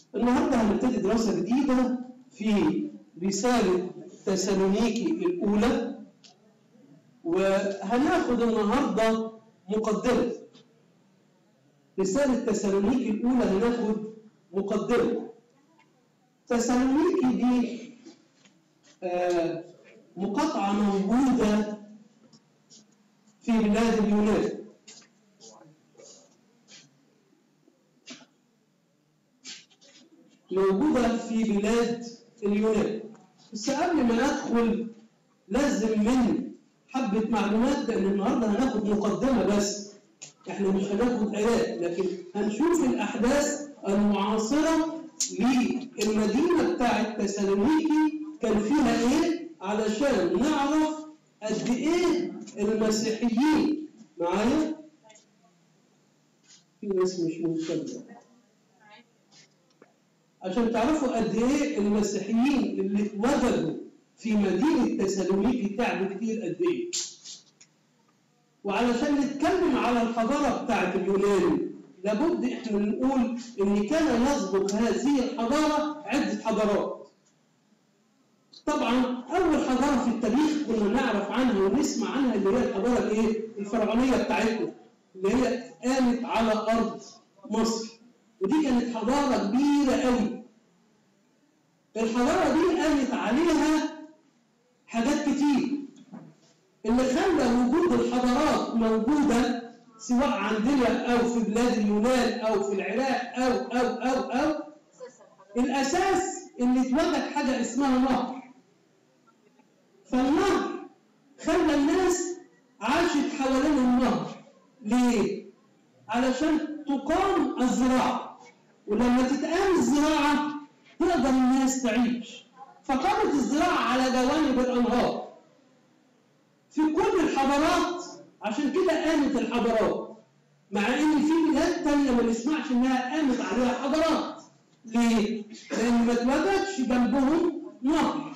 النهارده هنبتدي دراسة جديدة في رسالة تسالونيكي الأولى وهناخد النهارده مقدمة رسالة تسالونيكي الأولى هناخد مقدمة تسالونيكي دي آه مقاطعة موجودة في بلاد اليونان موجودة في بلاد اليونان بس قبل ما ندخل لازم من حبة معلومات لأن النهاردة هناخد مقدمة بس احنا مش هناخد آيات لكن هنشوف الأحداث المعاصرة للمدينة بتاعة تسالونيكي كان فيها إيه علشان نعرف قد إيه المسيحيين معايا في ناس مش منتبهة عشان تعرفوا قد ايه المسيحيين اللي اتوجدوا في مدينه تسالونيكي تعبوا كتير قد ايه وعلشان نتكلم على الحضاره بتاعت اليونان لابد احنا نقول ان كان يسبق هذه الحضاره عده حضارات طبعا اول حضاره في التاريخ كنا نعرف عنها ونسمع عنها اللي هي الحضاره الايه الفرعونيه بتاعتنا اللي هي قامت على ارض مصر ودي كانت حضاره كبيره قوي الحضاره دي قامت عليها حاجات كتير اللي خلى وجود الحضارات موجوده سواء عندنا او في بلاد اليونان او في العراق او او او او الاساس اللي اتوجد حاجه اسمها نهر فالنهر خلى الناس عاشت حوالين النهر ليه؟ علشان تقام الزراعه ولما تتقام الزراعه تقدر الناس تعيش فقامت الزراعة على جوانب الأنهار في كل الحضارات عشان كده قامت الحضارات مع ان في بلاد تانية ما نسمعش انها قامت عليها حضارات ليه؟ لان ما اتوجدش جنبهم نهر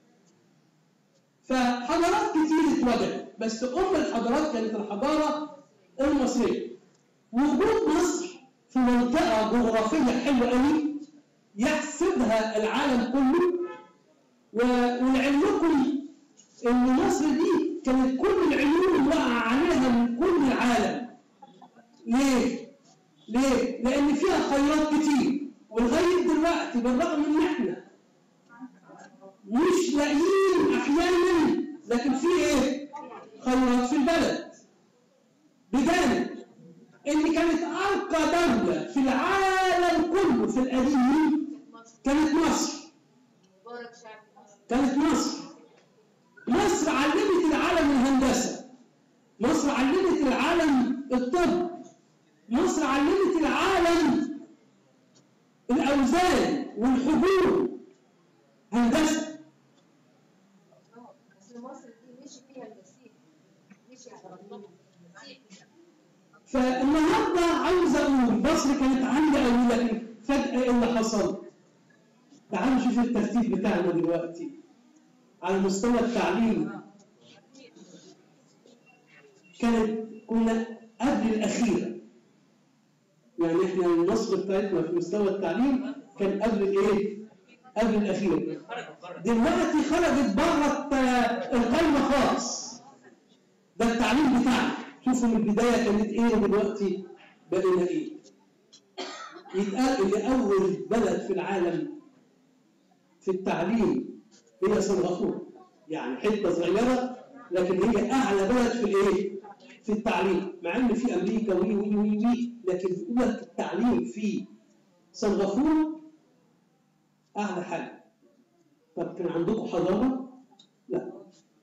فحضارات كتير اتوجدت بس ام الحضارات كانت الحضارة المصرية وجود مصر في منطقة جغرافية حلوة قوي يحسبها العالم كله ولعلمكم ان مصر دي كانت كل العيون وقع عليها من كل العالم ليه؟ ليه؟ لان فيها خيرات كتير ولغايه دلوقتي بالرغم ان احنا مش لاقيين احيانا لكن في ايه؟ خيرات في البلد بجانب ان كانت ارقى دوله في العالم كله في القديم كانت مصر كانت مصر مصر علمت العالم الهندسه مصر علمت العالم الطب مصر علمت العالم الاوزان والحبوب هندسه بس مصر دي مشي فيها المسيح مشي على المسيح فالنهارده عاوز اقول مصر كانت عامله قوي لكن فجاه ايه اللي حصل؟ تعالوا نشوف الترتيب بتاعنا دلوقتي على مستوى التعليم كانت كنا قبل الاخيره يعني احنا النصر بتاعتنا في مستوى التعليم كان قبل الايه؟ قبل الاخيره دلوقتي خرجت بره القايمه خالص ده التعليم بتاعنا شوفوا من البدايه كانت ايه دلوقتي بقينا ايه يتقال ان اول بلد في العالم في التعليم هي سنغافوره يعني حته صغيره لكن هي اعلى بلد في الايه في التعليم مع ان في امريكا وي وي وي وي لكن قوه التعليم في سنغافوره اعلى حاجه طب كان عندكم حضاره لا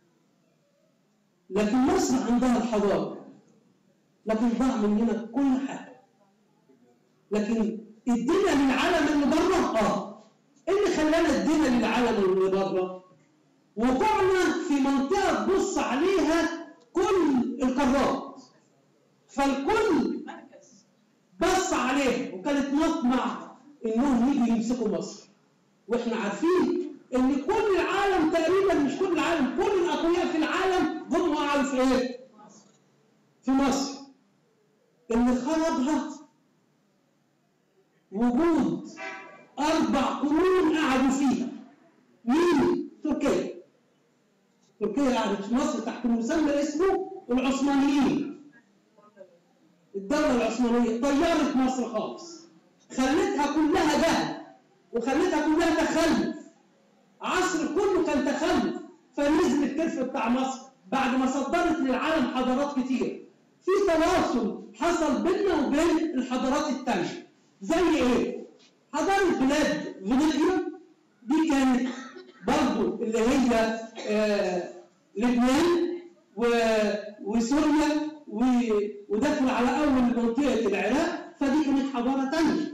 لكن مصر عندها الحضاره لكن ضاع مننا كل حاجه لكن ادينا للعالم اللي بره اه ايه اللي خلانا ادينا للعالم اللي بره وقعنا في منطقه تبص عليها كل القارات فالكل بص عليها وكانت مطمع انهم يجوا يمسكوا مصر واحنا عارفين ان كل العالم تقريبا مش كل العالم كل الاقوياء في العالم هم وقعوا في ايه؟ في مصر اللي خربها وجود أربع قرون قعدوا فيها مين؟ تركيا تركيا قعدت في مصر تحت مسمى اسمه العثمانيين الدولة العثمانية طيرت مصر خالص خلتها كلها ذهب وخلتها كلها تخلف عصر كله كان تخلف فنزل الكرف بتاع مصر بعد ما صدرت للعالم حضارات كتير في تواصل حصل بيننا وبين الحضارات التانية زي ايه؟ حضارة بلاد فينيزيا دي كانت برضو اللي هي آه لبنان و- وسوريا و- ودخل على اول منطقه العراق فدي كانت حضاره تانية.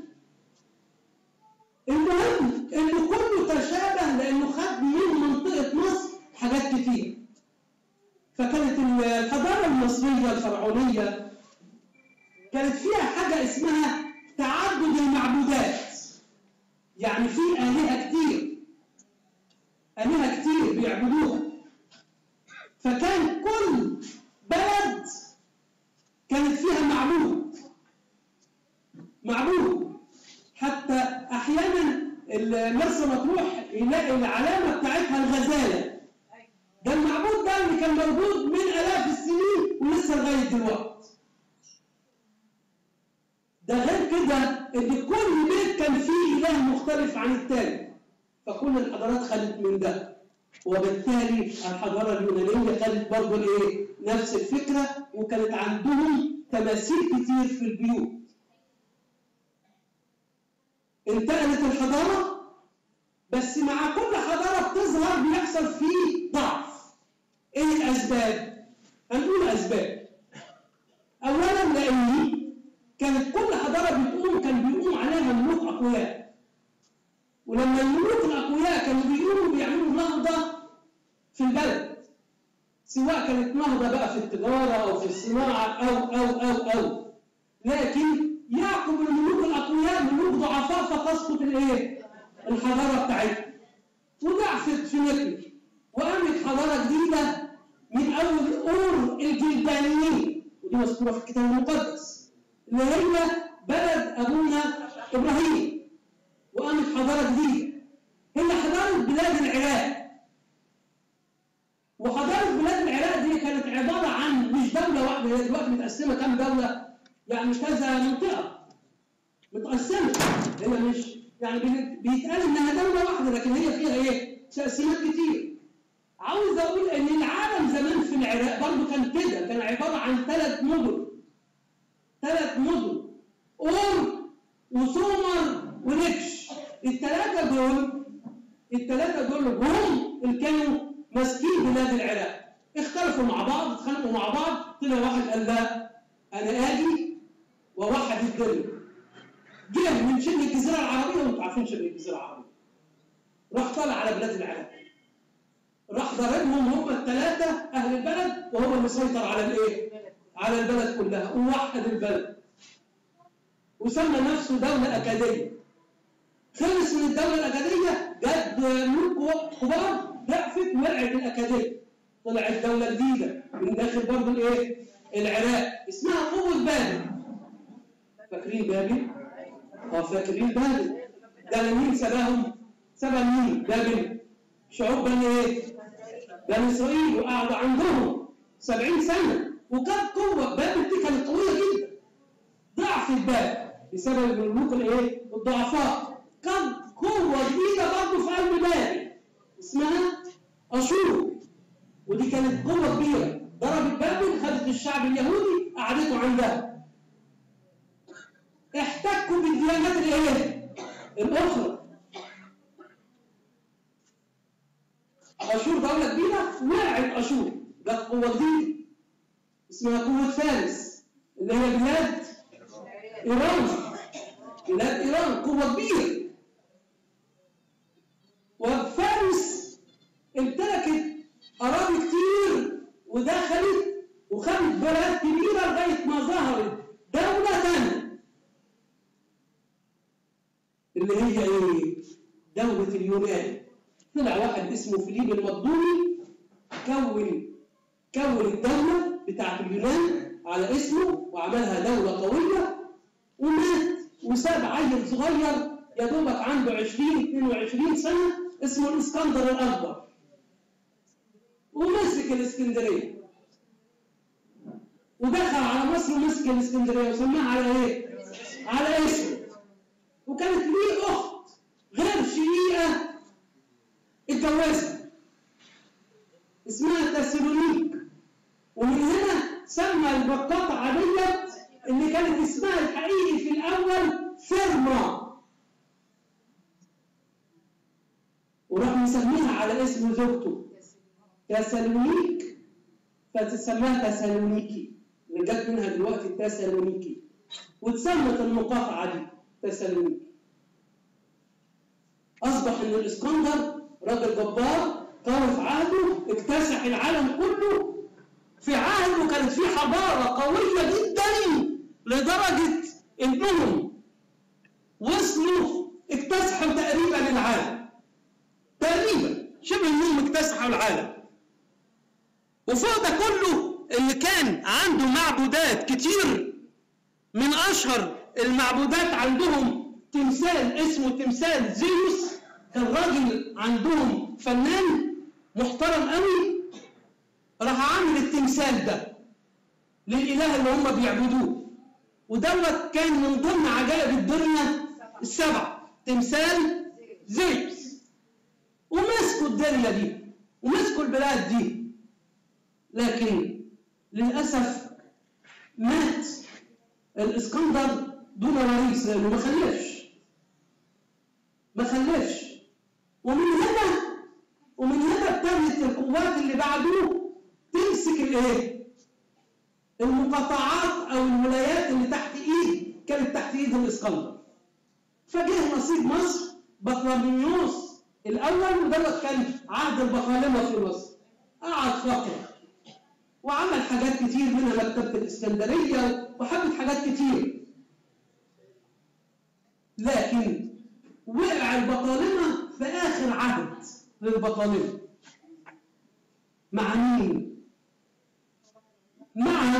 المهم ان كله تشابه لانه خد من منطقه مصر حاجات كتير. فكانت الحضاره المصريه الفرعونيه كانت فيها حاجه اسمها تعدد المعبودات. يعني في الهه كتير. الهه كتير بيعبدوها. فكان كل بلد كانت فيها معبود معبود حتى احيانا مرسى مطروح يلاقي العلامه بتاعتها الغزاله ده المعبود ده اللي كان موجود من الاف السنين ولسه لغايه دلوقتي ده غير كده ان كل بيت كان فيه اله مختلف عن التاني فكل الحضارات خدت من ده وبالتالي الحضاره اليونانيه خدت برضه الايه؟ نفس الفكره وكانت عندهم تماثيل كتير في البيوت. انتقلت الحضاره بس مع كل حضاره بتظهر بيحصل فيه ضعف. ايه الاسباب؟ هنقول اسباب. اولا لان كانت كل حضاره بتقوم كان بيقوم عليها ملوك اقوياء. ولما الملوك الاقوياء كانوا بيقوموا بيعملوا نهضه في البلد سواء كانت نهضه بقى في التجاره او في الصناعه او او او او لكن يعقب الملوك الاقوياء ملوك ضعفاء فتسقط الايه؟ الحضاره بتاعتهم وضعفت في مثل وقامت حضاره جديده من اول اور الجلدانيين ودي مذكوره في الكتاب المقدس اللي هي بلد ابونا ابراهيم وقامت حضاره جديده هي حضاره بلاد العراق وحضاره بلاد العراق دي كانت عباره عن مش دوله واحده هي دلوقتي متقسمه كام دوله يعني كذا منطقه متقسمه هي مش يعني بن- بيتقال انها دوله واحده لكن هي فيها ايه؟ تقسيمات كتير عاوز اقول ان العالم زمان في العراق برضه كان كده كان عباره عن ثلاث مدن ثلاث مدن اور وسومر ونكش الثلاثه دول الثلاثه دول هم اللي كانوا ماسكين بلاد العراق اختلفوا مع بعض اتخانقوا مع بعض طلع واحد قال لا انا اجي واوحد الدنيا جه من شبه الجزيره العربيه وانتم عارفين شبه الجزيره العربيه راح طالع على بلاد العراق راح ضربهم هم الثلاثه اهل البلد وهو اللي سيطر على الايه؟ على البلد كلها ووحد البلد وسمى نفسه دوله اكاديه خلص من الدوله الاكاديه جت ملوك كبار ضعفت وقعت الاكاديه طلعت دوله جديده من داخل برضه الايه؟ العراق اسمها قوه بابل فاكرين بابل؟ اه فاكرين بابل ده مين سباهم؟ سبا مين؟ بابل شعوب بني ايه؟ بني اسرائيل وقعدوا عندهم 70 سنه وكانت قوه بابل دي كانت قويه جدا ضعف بابل بسبب الملوك الايه؟ الضعفاء كان قوه جديده برضه في قلب بابل اسمها اشور ودي كانت قوه كبيره ضربت بابل خدت الشعب اليهودي قعدته عندها احتكوا بالديانات الايه؟ الاخرى اشور دوله كبيره وقعت اشور جت قوه جديده اسمها قوه فارس اللي هي بلاد ايران بلاد ايران قوه كبيره وفارس امتلكت اراضي كتير ودخلت وخدت بلاد كبيره لغايه ما ظهرت دوله ثانيه اللي هي ايه؟ دوله اليونان طلع واحد اسمه فيليب المقدوني كون كون الدوله بتاعت اليونان على اسمه وعملها دوله قويه ومات وساب عيل صغير يا دوبك عنده 20 22 سنه اسمه الاسكندر الاكبر ومسك الاسكندريه ودخل على مصر ومسك الاسكندريه وسماها على ايه؟ على اسمه وكانت ليه اخت غير شقيقه اتجوزها اسمها تسالونيك ومن هنا سمى البقاطعه ديت اللي كانت اسمها الحقيقي في الاول فيرما وراح مسميها على اسم زوجته تسالونيك فتسماها تسالونيكي اللي جت منها دلوقتي تسالونيكي واتسمت المقاطعه دي تسالونيكي اصبح ان الاسكندر راجل جبار طال في عهده اكتسح العالم كله في عهده كانت في حضاره قويه جدا لدرجه انهم وصلوا اكتسحوا تقريبا العالم تقريبا شبه انهم اكتسحوا العالم وفوق ده كله اللي كان عنده معبودات كتير من اشهر المعبودات عندهم تمثال اسمه تمثال زيوس كان راجل عندهم فنان محترم قوي راح عامل التمثال ده للاله اللي هم بيعبدوه ودوت كان من ضمن عجائب الدنيا السبع تمثال زيوس ومسكوا الدنيا دي ومسكوا البلاد دي لكن للاسف مات الاسكندر دون وريث لانه ما خلفش ما خلفش ومن هنا ومن هنا ابتدت القوات اللي بعده تمسك الايه؟ المقاطعات او الولايات اللي تحت ايد كانت تحت ايد الاسكندر فجه نصيب مصر بطلميوس الاول ودوت كان عهد البطالمه في مصر قعد فتره وعمل حاجات كتير منها مكتبه الاسكندريه وحبت حاجات كتير لكن وقع البطالمه في اخر عهد للبطالمه مع مين؟ مع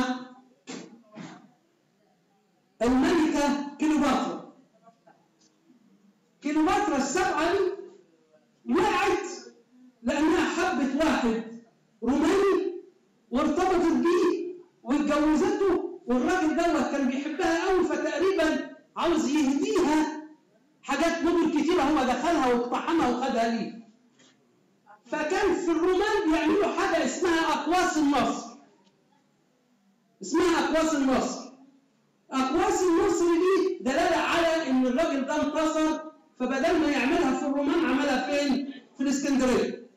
الملكة كليوباترا كليوباترا السبعة دي وقعت لأنها حبت واحد روماني وارتبطت بيه واتجوزته والراجل دوت كان بيحبها قوي فتقريبا عاوز يهديها حاجات مدن كتيرة هو دخلها واقتحمها وخدها ليه فكان في الرومان بيعملوا حاجة اسمها أقواس النصر اسمها أقواس النصر أقواس النصر دي دلالة على إن الراجل ده انتصر فبدل ما يعملها في الرومان عملها فين؟ في الإسكندرية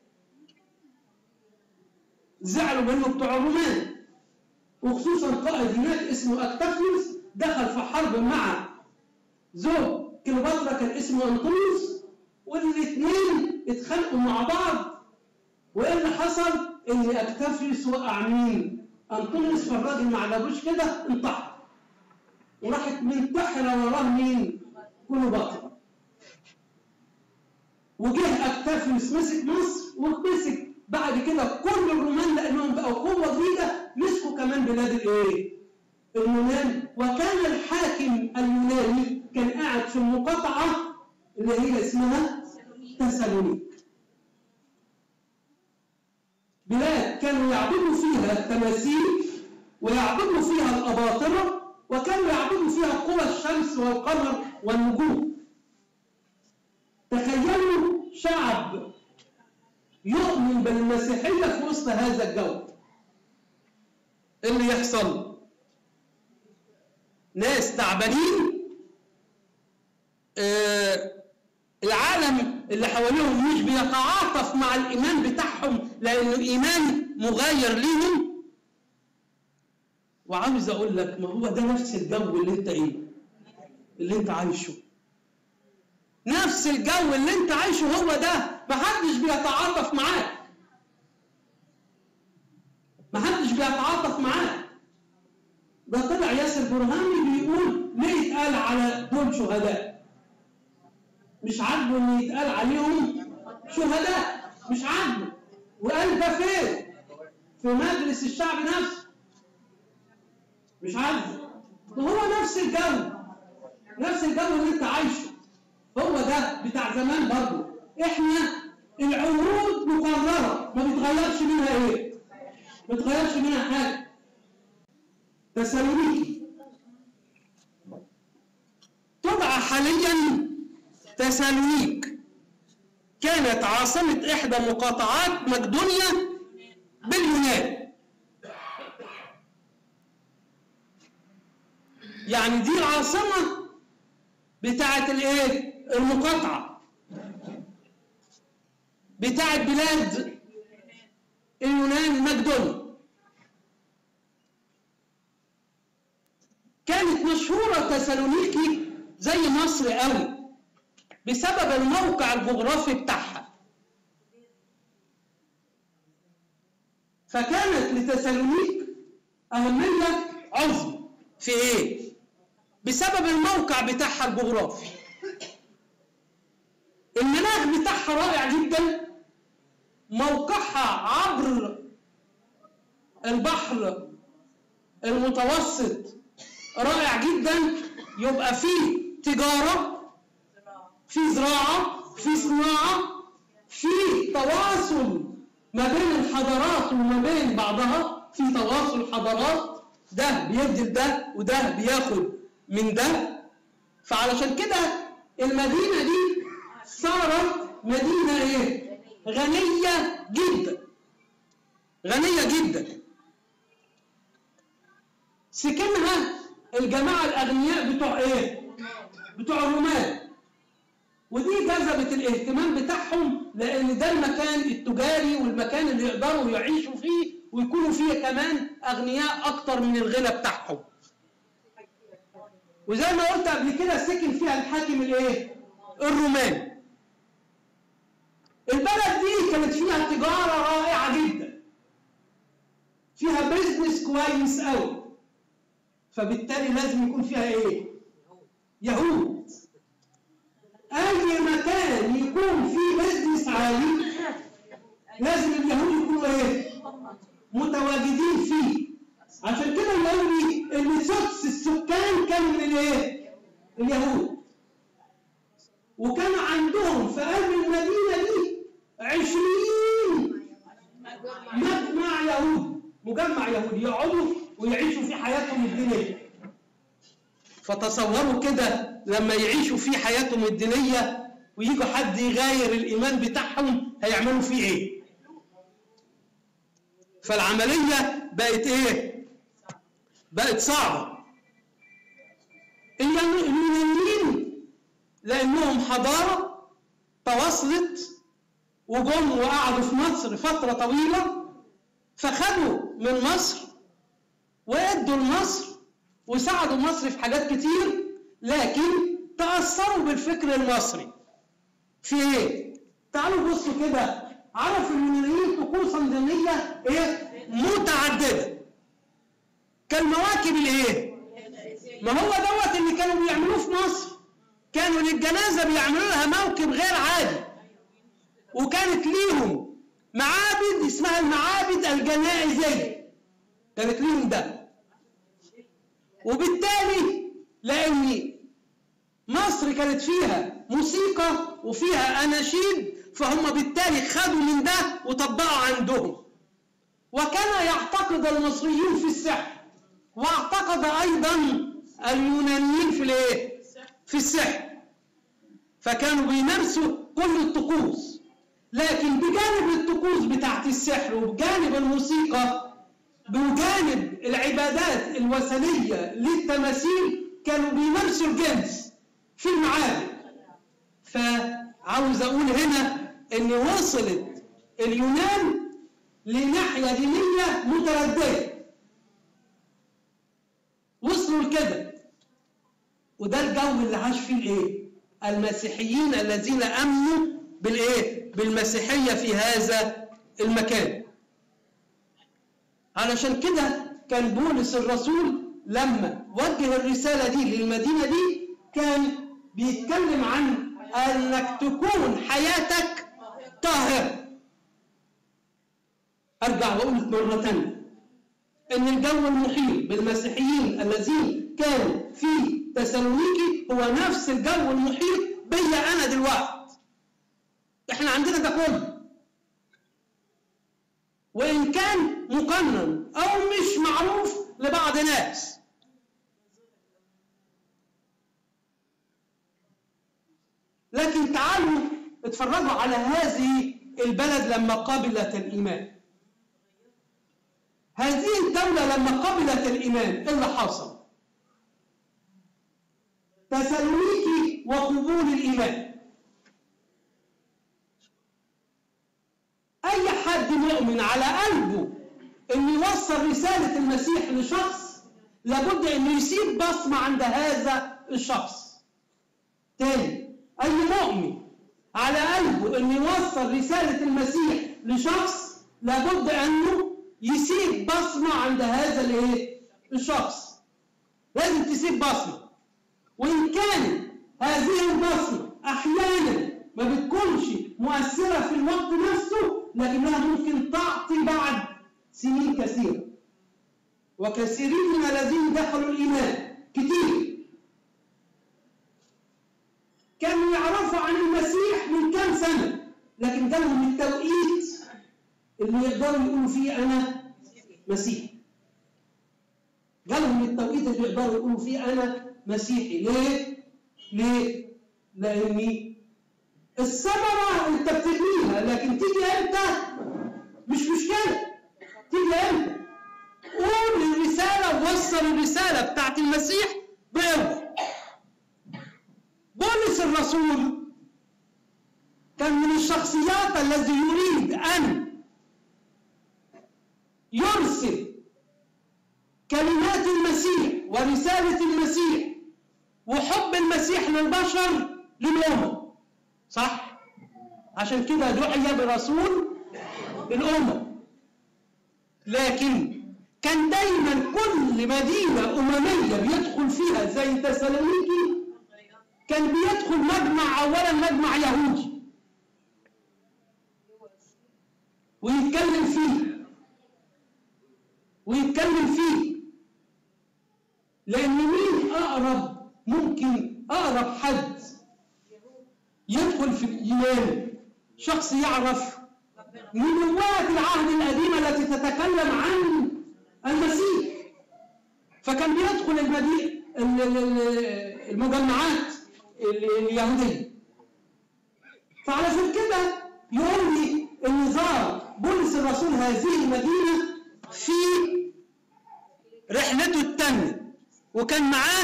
زعلوا منه بتوع الرومان وخصوصا قائد هناك اسمه أكتافيوس دخل في حرب مع زوج كليوباترا كان اسمه أنطونيوس والاثنين اتخانقوا مع بعض وايه اللي حصل؟ ان اكتافيوس وقع مين؟ انطونيوس فالراجل ما عجبوش كده انتحر وراحت منتحره وراه مين؟ كليوباترا وجه اكتافيوس مسك مصر ومسك بعد كده كل الرومان لانهم بقوا قوه جديده مسكوا كمان بلاد الايه؟ اليونان وكان الحاكم اليوناني كان قاعد في المقاطعه اللي هي اسمها تسالونيك بلاد كانوا يعبدوا فيها التماثيل ويعبدوا فيها الأباطرة وكانوا يعبدوا فيها قوى الشمس والقمر والنجوم تخيلوا شعب يؤمن بالمسيحية في وسط هذا الجو إيه اللي يحصل ناس تعبانين آه العالم اللي حواليهم مش بيتعاطف مع الايمان بتاعهم لانه ايمان مغاير ليهم وعاوز اقول لك ما هو ده نفس الجو اللي انت ايه اللي انت عايشه نفس الجو اللي انت عايشه هو ده ما حدش بيتعاطف معاك ما حدش بيتعاطف معاك ده طلع ياسر برهامي بيقول ليه يتقال على دول شهداء مش عاجبه ان يتقال عليهم شهداء مش عاجبه وقال ده فين في مجلس الشعب نفسه مش عاجبه وهو نفس الجو نفس الجو اللي انت عايشه هو بتاع زمان برضه احنا العهود مقرره ما بيتغيرش منها ايه؟ ما بيتغيرش منها حاجه تسالونيكي تدعى حاليا تسالونيك كانت عاصمة إحدى مقاطعات مقدونيا باليونان يعني دي العاصمة بتاعت الايه؟ المقاطعة بتاعت بلاد اليونان مقدونيا كانت مشهورة تسالونيكي زي مصر قوي بسبب الموقع الجغرافي بتاعها فكانت لتسالونيك أهمية عظمى في إيه؟ بسبب الموقع بتاعها الجغرافي المناخ بتاعها رائع جدا موقعها عبر البحر المتوسط رائع جدا يبقى فيه تجارة في زراعة في صناعة في تواصل ما بين الحضارات وما بين بعضها في تواصل حضارات ده بيدي لده وده بياخد من ده فعلشان كده المدينة دي صارت مدينة ايه؟ غنية جدا غنية جدا سكنها الجماعة الأغنياء بتوع ايه؟ بتوع الرومان ودي جذبت الاهتمام بتاعهم لان ده المكان التجاري والمكان اللي يقدروا يعيشوا فيه ويكونوا فيه كمان اغنياء اكتر من الغنى بتاعهم وزي ما قلت قبل كده سكن فيها الحاكم الايه الروماني البلد دي كانت فيها تجاره رائعه جدا فيها بيزنس كويس قوي فبالتالي لازم يكون فيها ايه يهود اي مكان يكون فيه بزنس عالي لازم اليهود يكونوا ايه متواجدين فيه عشان كده يقول لي ان سدس السكان كانوا من الايه اليهود وكان عندهم في قلب المدينه دي عشرين مجمع يهود مجمع يهودي يقعدوا ويعيشوا في حياتهم الدينيه فتصوروا كده لما يعيشوا في حياتهم الدينية ويجوا حد يغاير الإيمان بتاعهم هيعملوا فيه إيه؟ فالعملية بقت إيه؟ بقت صعبة اليونانيين لأنهم حضارة تواصلت وجم وقعدوا في مصر فترة طويلة فخدوا من مصر وادوا لمصر وساعدوا مصر في حاجات كتير لكن تأثروا بالفكر المصري في ايه؟ تعالوا بصوا كده عرف اليونانيين طقوسا دينية ايه؟ متعددة كالمواكب الايه؟ ما هو دوت اللي كانوا بيعملوه في مصر كانوا للجنازة بيعملوا لها موكب غير عادي وكانت ليهم معابد اسمها المعابد الجنائزية كانت ليهم ده وبالتالي لأن مصر كانت فيها موسيقى وفيها أناشيد فهم بالتالي خدوا من ده وطبقوا عندهم وكان يعتقد المصريون في السحر واعتقد أيضا اليونانيين في الايه؟ في السحر فكانوا بيمارسوا كل الطقوس لكن بجانب الطقوس بتاعت السحر وبجانب الموسيقى بجانب العبادات الوثنية للتماثيل كانوا بيمارسوا الجنس في المعابد فعاوز أقول هنا إن وصلت اليونان لناحية دينية مترددة وصلوا لكده وده الجو اللي عاش فيه الايه؟ المسيحيين الذين امنوا بالايه؟ بالمسيحيه في هذا المكان. علشان كده كان بولس الرسول لما وجه الرساله دي للمدينه دي كان بيتكلم عن انك تكون حياتك طاهره. ارجع واقول مره ثانيه ان الجو المحيط بالمسيحيين الذين كانوا في تسالونيكي هو نفس الجو المحيط بيا انا دلوقتي احنا عندنا ده كله وان كان مقنن او مش معروف لبعض ناس لكن تعالوا اتفرجوا على هذه البلد لما قبلت الايمان هذه الدولة لما قبلت الإيمان إيه اللي حصل؟ تسالونيكي وقبول الإيمان أي حد مؤمن على قلبه إنه يوصل رسالة المسيح لشخص لابد إنه يسيب بصمة عند هذا الشخص. تاني أي مؤمن على قلبه إنه يوصل رسالة المسيح لشخص لابد إنه يسيب بصمة عند هذا الايه؟ الشخص. لازم تسيب بصمة. وإن كان هذه البصمة أحيانا ما بتكونش مؤثرة في الوقت نفسه لكنها ممكن تعطي بعد سنين كثيرة. وكثيرين من الذين دخلوا الإيمان كتير كانوا يعرفوا عن المسيح من كام سنة لكن جالهم التوقيت اللي يقدروا يقولوا فيه أنا مسيحي جالهم التوقيت اللي يقدروا يقولوا فيه انا مسيحي ليه؟ ليه؟ لاني الثمرة انت بتبنيها لكن تيجي امتى؟ مش مشكلة تيجي امتى؟ قول الرسالة ووصل الرسالة بتاعت المسيح بقوة بولس الرسول كان من الشخصيات الذي يريد أن يرسل كلمات المسيح ورسالة المسيح وحب المسيح للبشر للأمم صح؟ عشان كده دعي برسول الأمم لكن كان دايما كل مدينة أممية بيدخل فيها زي تسالونيكي كان بيدخل مجمع أولا مجمع يهودي ويتكلم فيه ويتكلم فيه لأن مين أقرب ممكن أقرب حد يدخل في الإيمان شخص يعرف نبوات العهد القديم التي تتكلم عن المسيح فكان بيدخل المدينة المجمعات اليهودية فعلشان كده يقول لي ان زار بولس الرسول هذه المدينة في رحلته التامة وكان معاه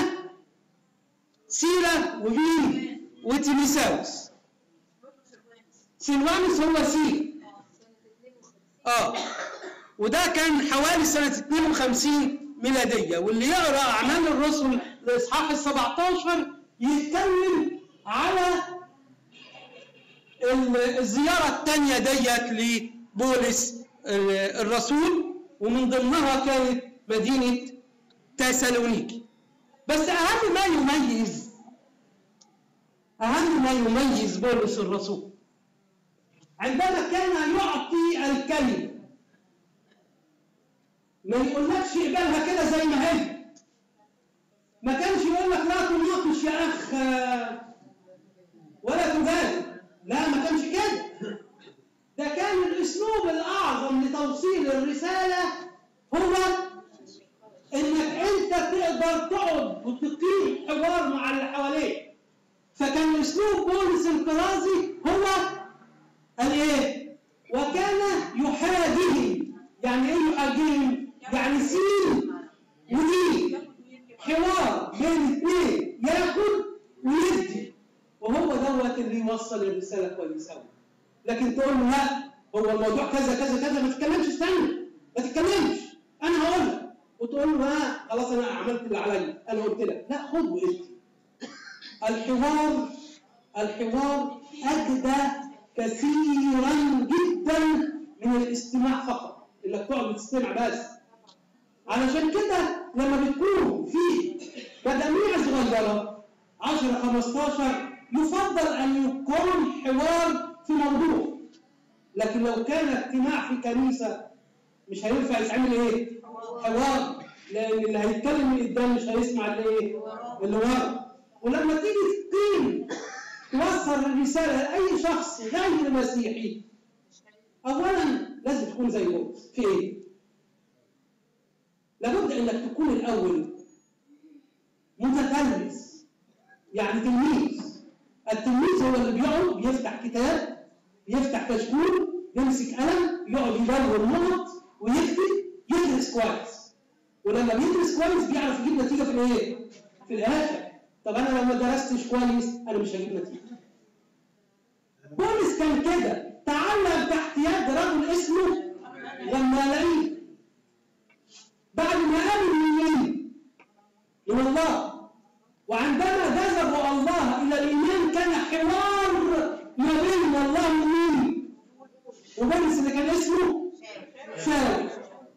سيرة ومين وتيميساوس سيلوانوس هو سير اه وده كان حوالي سنة 52 ميلادية واللي يقرأ أعمال الرسل الإصحاح ال 17 يتكلم على الزيارة الثانية ديت لبولس الرسول ومن ضمنها كانت مدينة تسالونيكي بس أهم ما يميز أهم ما يميز بولس الرسول عندما كان يعطي الكلمة ما يقولكش اقبلها كده زي ما هي ما كانش يقول لك لا تناقش يا اخ ولا تجادل لا ما كانش كده ده كان الاسلوب الاعظم لتوصيل الرساله هو انك انت تقدر تقعد وتقيم حوار مع اللي حواليك فكان اسلوب بولس القرازي هو الايه وكان يحاجهم يعني ايه يحاجهم يعني سين ودين حوار بين اثنين ياكل ويدي وهو دوت اللي يوصل الرساله كويس قوي لكن تقول له لا هو الموضوع كذا كذا كذا ما تتكلمش استنى ما تتكلمش انا هقول لك وتقول له لا خلاص انا عملت اللي عليا انا قلت لك لا خد وادي الحوار الحوار اجدى كثيرا جدا من الاستماع فقط انك تقعد تستمع بس علشان كده لما بتكون في مجاميع صغيره 10 15 يفضل ان يكون حوار في موضوع لكن لو كان اجتماع في كنيسه مش هينفع يتعمل ايه؟ حوار لان اللي هيتكلم من قدام مش هيسمع اللي ايه؟ اللي ورا ولما تيجي تقيم توصل الرسالة لأي شخص غير مسيحي أولا لازم تكون زي بولس في إيه؟ لابد إنك تكون الأول متتلمس يعني تلميذ التلميذ هو اللي بيقعد بيفتح كتاب بيفتح كشكول يمسك قلم يقعد يدور نقط ويكتب يدرس كويس ولما بيدرس كويس بيعرف يجيب نتيجه في الايه؟ في الاخر طب انا لو ما درستش كويس انا مش هجيب نتيجه بولس كان كده تعلم تحت يد رجل اسمه غمالين بعد ما قابل من مين؟ من الله وعندما جذبوا الله الى الايمان كان حوار ما بين الله ومين؟ وبولس اللي كان اسمه شاول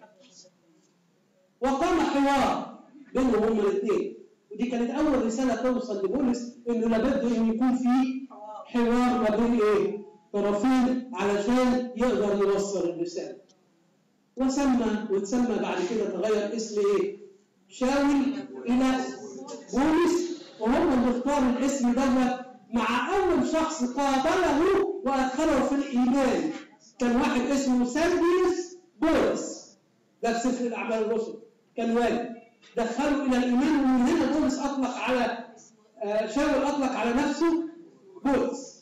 وقام حوار بينهم هما الاثنين ودي كانت اول رساله توصل لبولس انه لابد ان يكون في حوار ما بين ايه؟ طرفين علشان يقدر يوصل الرساله وسمى وتسمى بعد كده تغير اسم ايه؟ شاول الى بولس وهم اللي اختاروا الاسم دوت مع اول شخص قابله وادخله في الايمان كان واحد اسمه سيربيوس بولس ده في سفر الاعمال الرسل كان والد دخله الى الايمان ومن هنا بولس اطلق على آه، شاول اطلق على نفسه بولس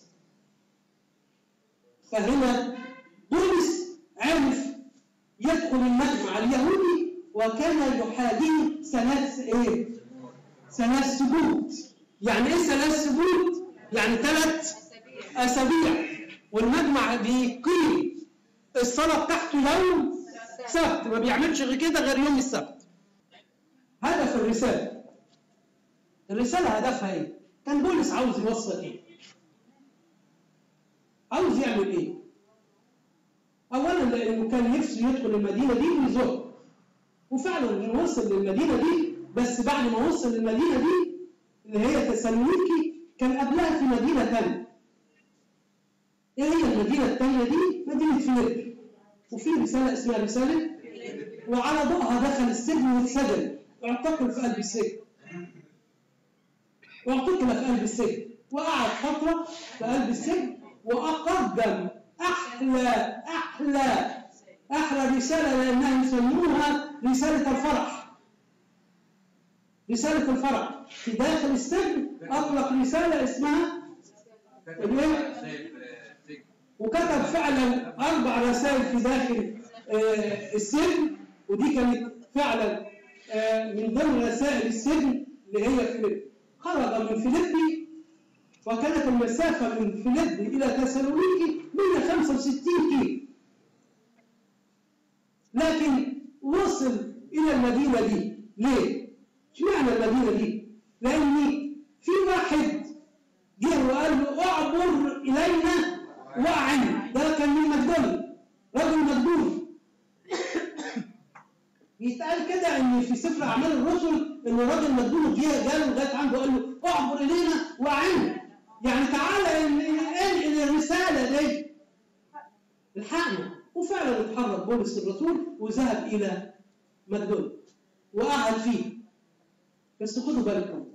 فهنا بولس عرف يدخل المجمع اليهودي وكان يحاذيه ثلاث ايه؟ ثلاث سجود يعني ايه ثلاث سجود؟ يعني ثلاث اسابيع والمجمع بيقيم الصلاه بتاعته يوم سبت ما بيعملش غير كده غير يوم السبت هدف الرساله الرساله هدفها ايه؟ كان بولس عاوز يوصل ايه؟ عاوز يعمل ايه؟ اولا لانه كان نفسه يدخل المدينه دي ويزورها وفعلا وصل للمدينه دي بس بعد ما وصل للمدينه دي اللي هي تسالونيكي كان قبلها في مدينه ثانيه ايه هي المدينه الثانيه دي؟ مدينه فيليب وفي رساله اسمها رساله وعلى ضوءها دخل السجن واتسجن اعتقل في قلب السجن واعتقل في قلب السجن وقعد فتره في قلب السجن وأقدم أحلى أحلى أحلى رسالة لأنها يسموها رسالة الفرح رسالة الفرح في داخل السجن أطلق رسالة اسمها الإيه؟ وكتب فعلا أربع رسائل في داخل آه، السجن ودي كانت فعلا آه، من ضمن رسائل السجن اللي هي فيليب خرج من فيليبي وكانت المسافة من فيليبي إلى تسالونيكي 165 كيلو لكن وصل إلى المدينة دي ليه؟ اشمعنى المدينة دي؟ لأن في واحد جه وقال له اعبر إلينا وأعن ده كان من مقدوني رجل مقدوني يتقال كده ان في سفر اعمال الرسل ان راجل مقدوني جه جاله لغايه عنده قال له اعبر الينا واعن يعني تعالى انقل الرساله دي الحقنا وفعلا اتحرك بولس الرسول وذهب الى مقدونيا وقعد فيه بس خدوا بالكم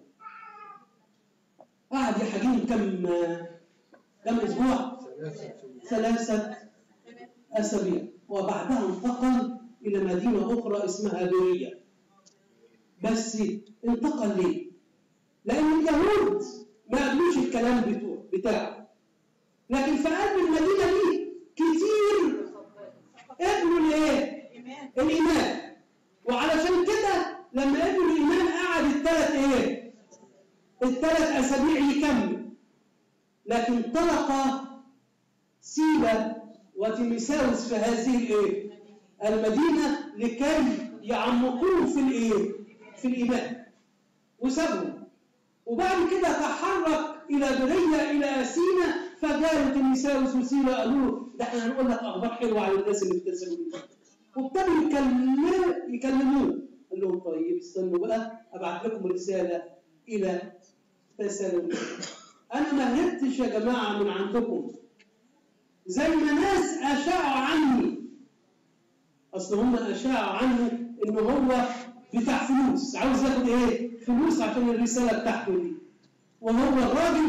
قعد يحاجيهم كم كم اسبوع ثلاثه اسابيع وبعدها انتقل الى مدينه اخرى اسمها بوريه بس انتقل ليه؟ لان اليهود ما قبلوش الكلام بتوع بتاعه لكن في قلب المدينه دي كتير قبلوا الايه؟ الايمان وعلشان كده لما قبلوا الايمان قعد الثلاث ايه؟ الثلاث اسابيع يكمل لكن طلق سيبا وتيمساوس في هذه الايه؟ المدينه لكي يعمقوه في الايه؟ في الايمان وسابهم وبعد كده تحرك الى بريه الى سينا فجاءت تيمساوس وسينا قالوا له ده احنا هنقول لك اخبار حلوه على الناس اللي في تسالونيك وابتدوا يكلموه يكلموه قال لهم طيب استنوا بقى ابعت لكم رساله الى تسالونيك انا ما هربتش يا جماعه من عندكم زي ما ناس اشاعوا عني اصل هم اشاعوا عنه ان هو بتاع فلوس عاوز ياخد ايه فلوس عشان الرساله بتاعته دي وهو الراجل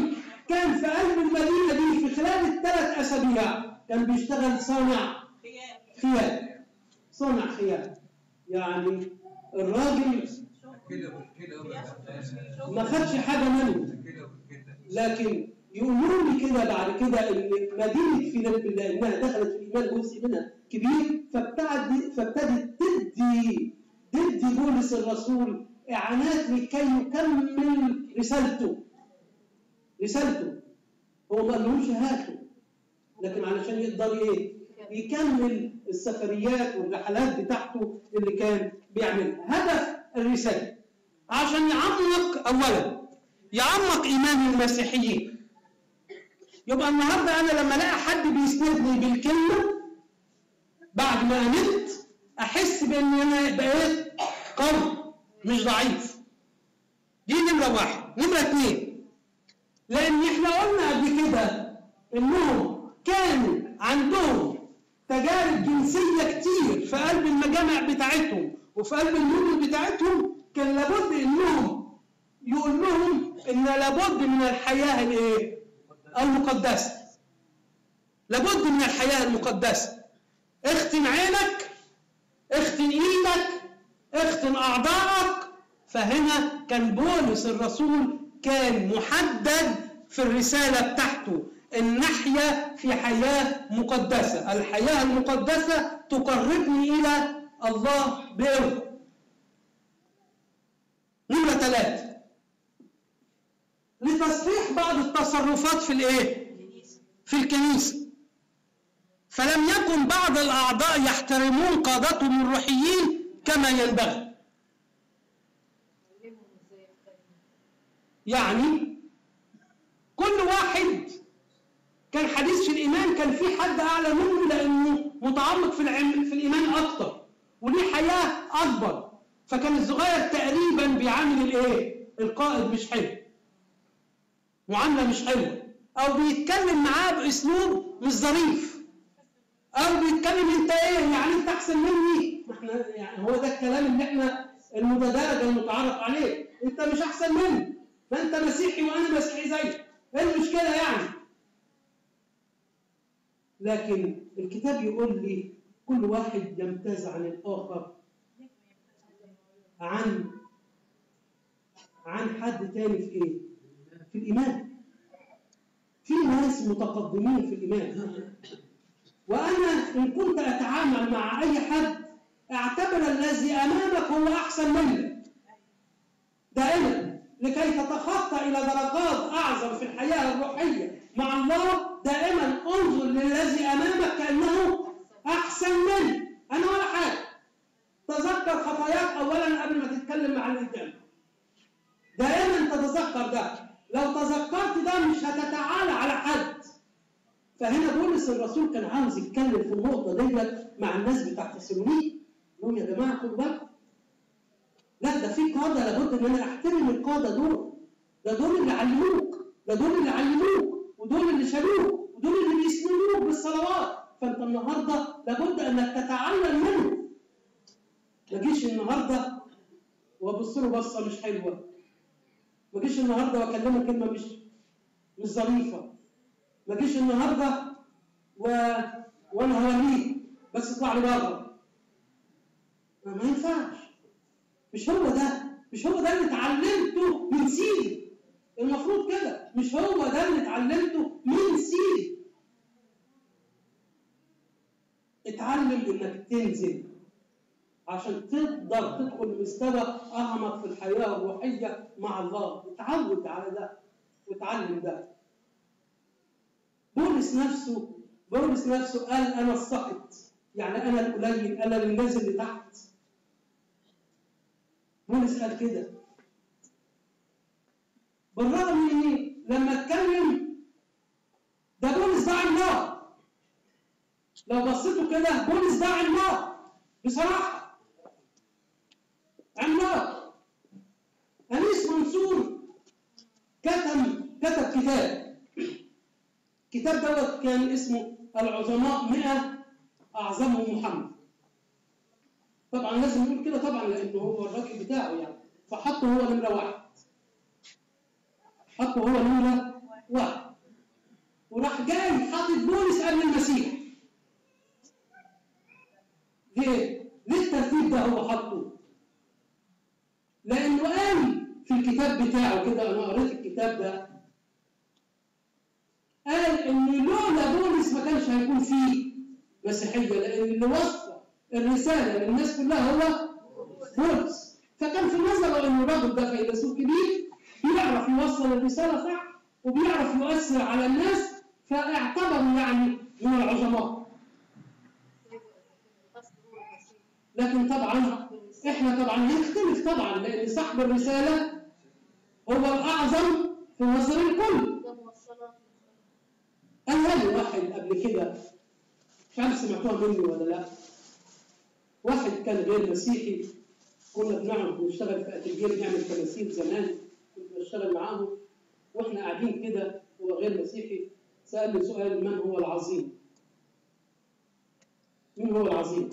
كان في قلب المدينة دي في خلال الثلاث أسابيع كان بيشتغل صانع خيام صانع خيام يعني الراجل كده وكده ما خدش حاجة منه كده وكده لكن يقولوا لي كده بعد كده ان مدينه فيليب لانها دخلت في الايمان جزء منها كبير فابتدت فابتدت تدي تدي بولس الرسول اعانات لكي يكمل رسالته رسالته هو ما قالهمش هاتوا لكن علشان يقدر ايه يكمل السفريات والرحلات بتاعته اللي كان بيعملها هدف الرساله عشان يعمق اولا يعمق ايمان المسيحيين يبقى النهارده انا لما الاقي حد بيسندني بالكلمه بعد ما امنت احس بان انا بقيت قوي مش ضعيف دي نمره واحد نمره اثنين لان احنا قلنا قبل كده انهم كان عندهم تجارب جنسيه كتير في قلب المجامع بتاعتهم وفي قلب المدن بتاعتهم كان لابد انهم يقول لهم ان لابد من الحياه الايه؟ المقدسه. لابد من الحياه المقدسه. اختن عينك، اختن ايدك، اختن اعضائك، فهنا كان بولس الرسول كان محدد في الرساله بتاعته ان نحيا في حياه مقدسه، الحياه المقدسه تقربني الى الله بإرض. نمرة ثلاثة لتصحيح بعض التصرفات في الايه؟ في الكنيسة فلم يكن بعض الأعضاء يحترمون قادتهم الروحيين كما ينبغي علمهم ازاي يختاروا يعني كل واحد كان حديث في الإيمان كان في حد أعلى منه لأنه متعمق في العلم في الإيمان أكتر وليه حياة أكبر فكان الصغير تقريبا بيعامل الإيه؟ القائد مش حلو معاملة مش حلوة أو بيتكلم معاه بأسلوب مش ظريف أو بيتكلم أنت إيه يعني أنت أحسن مني ما إحنا يعني هو ده الكلام اللي إحنا المتدرج المتعارف عليه أنت مش أحسن مني ما أنت مسيحي وأنا مسيحي زيك إيه المشكلة يعني لكن الكتاب يقول لي كل واحد يمتاز عن الآخر عن عن حد تاني في ايه؟ في الإيمان. في ناس متقدمين في الإيمان. وأنا إن كنت أتعامل مع أي حد اعتبر الذي أمامك هو أحسن منك. دائما لكي تتخطى إلى درجات أعظم في الحياة الروحية مع الله دائما انظر للذي أمامك كأنه أحسن منك. أنا ولا حاجة. تذكر خطاياك اولا قبل ما تتكلم مع اللي قدامك دائما تتذكر ده لو تذكرت ده مش هتتعالى على حد فهنا بولس الرسول كان عاوز يتكلم في النقطه ديت مع الناس بتاع تسالونيك لهم يا جماعه خدوا بالكم لا ده في قاده لابد ان انا احترم القاده دول ده دول اللي علموك ده دول اللي علموك ودول اللي شالوك ودول اللي بيسندوك بالصلوات فانت النهارده لابد انك تتعلم منهم ما جيش النهارده وابص له بصه مش حلوه ما جيش النهارده واكلمه كلمه مش مش ظريفه ما جيش النهارده و... وانا هوريك بس اطلع لي بره ما ما ينفعش مش هو ده مش هو ده اللي اتعلمته من سيدي المفروض كده مش هو ده اللي اتعلمته من سيدي اتعلم انك تنزل عشان تقدر تدخل مستوى اعمق في الحياه الروحيه مع الله اتعود على ده وتعلم ده بولس نفسه بولس نفسه قال انا السقط يعني انا القليل انا اللي نازل لتحت بولس قال كده بالرغم من لما اتكلم ده بولس ده عملاق لو بصيتوا كده بولس ده عملاق بصراحه عملاق أنيس منصور كتب كتب كتاب الكتاب دوت كان اسمه العظماء مئة أعظمهم محمد طبعا لازم نقول كده طبعا لأنه هو الراجل بتاعه يعني فحطه هو نمرة واحد حطه هو نمرة واحد وراح جاي حاطط بولس قبل المسيح ليه؟ ليه الترتيب ده هو حاطه؟ لأنه قال في الكتاب بتاعه كده أنا قريت الكتاب ده قال إن لولا بولس ما كانش هيكون فيه مسيحية لأن اللي وصل الرسالة للناس كلها هو بولس فكان في نظره إن الراجل ده فيلسوف كبير بيعرف يوصل الرسالة صح وبيعرف يؤثر على الناس فاعتبروا يعني من العظماء لكن طبعا احنا طبعا نختلف طبعا لان صاحب الرساله هو الاعظم في نظر الكل قال لي واحد قبل كده مش عارف سمعتوها مني ولا لا واحد كان غير مسيحي كنا بنعرف نشتغل في اتيليه نعمل تماثيل زمان كنت بشتغل معاهم واحنا قاعدين كده هو غير مسيحي سالني سؤال من هو العظيم؟ مين هو العظيم؟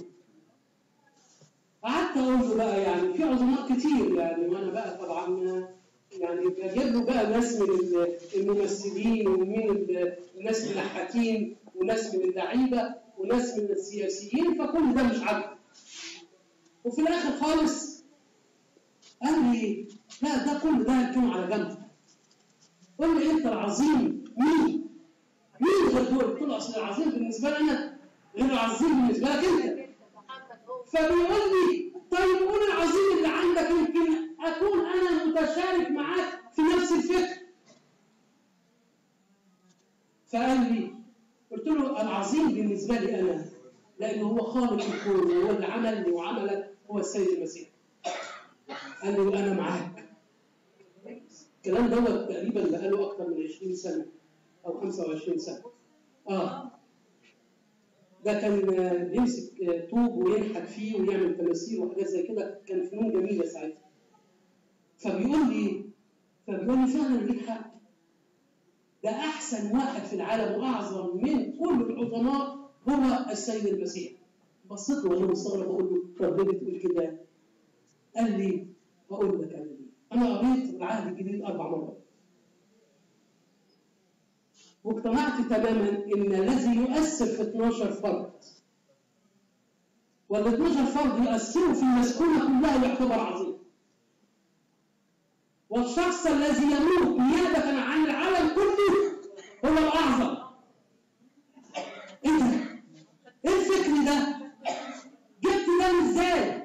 قعدت اقول له بقى يعني في عظماء كتير يعني وانا بقى طبعا يعني بجيب له بقى ناس من الممثلين ومن الناس من النحاتين وناس من اللعيبه وناس من السياسيين فكل ده مش عارف وفي الاخر خالص قال لي لا ده كل ده هركنه على جنب قول لي انت العظيم مين؟ مين غير دول؟ قلت له اصل العظيم بالنسبه لي انا غير العظيم بالنسبه لك انت فبيقول لي طيب قول العظيم اللي عندك يمكن اكون انا متشارك معاك في نفس الفكر فقال لي قلت له العظيم بالنسبه لي انا لانه هو خالق الكون وهو اللي عملني وعملك هو السيد المسيح قال لي وانا معاك الكلام دوت تقريبا بقاله اكثر من 20 سنه او 25 سنه اه ده كان بيمسك طوب وينحت فيه ويعمل تماثيل وحاجات زي كده كان فنون جميله ساعتها فبيقول لي فبيقول لي فعلا ليك حق ده احسن واحد في العالم واعظم من كل العظماء هو السيد المسيح بصيت له وانا مستغرب بقول له ربنا بتقول كده قال لي بقول لك انا انا قريت العهد الجديد اربع مرات واقتنعت تماما ان الذي يؤثر في 12 فرد وال 12 فرد يؤثروا في المسكونه كلها يعتبر عظيم والشخص الذي يموت نيابه عن العالم كله هو الاعظم ايه ده؟ ايه الفكر ده؟ جبت ده ازاي؟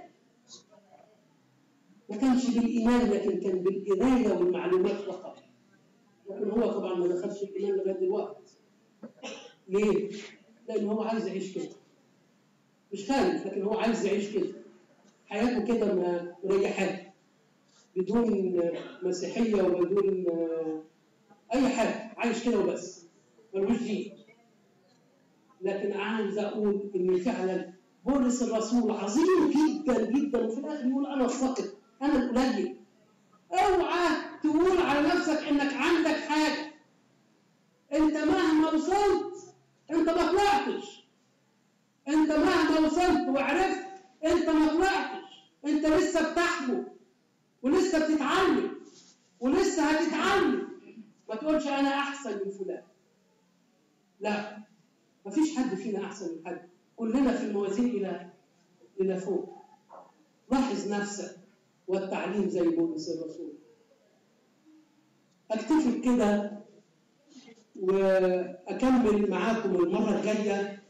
ما كانش بالايمان لكن كان بالقرايه والمعلومات فقط لكن هو طبعا ما دخلش الايمان لغايه دلوقتي. ليه؟ لان هو عايز يعيش كده. مش خايف لكن هو عايز يعيش كده. حياته كده ما مريحاه. بدون مسيحيه وبدون اي حاجه، عايش كده وبس. ملوش دين. لكن عايز اقول ان فعلا بولس الرسول عظيم جدا جدا وفي الاخر يقول انا الساقط، انا القليل. اوعى تقول على نفسك انك عندك حاجه انت مهما وصلت انت ما طلعتش انت مهما وصلت وعرفت انت ما طلعتش انت لسه بتحلم ولسه بتتعلم ولسه هتتعلم ما تقولش انا احسن من فلان لا مفيش حد فينا احسن من حد كلنا في الموازين الى الى فوق لاحظ نفسك والتعليم زي بولس الرسول اكتفي كده واكمل معاكم المره الجايه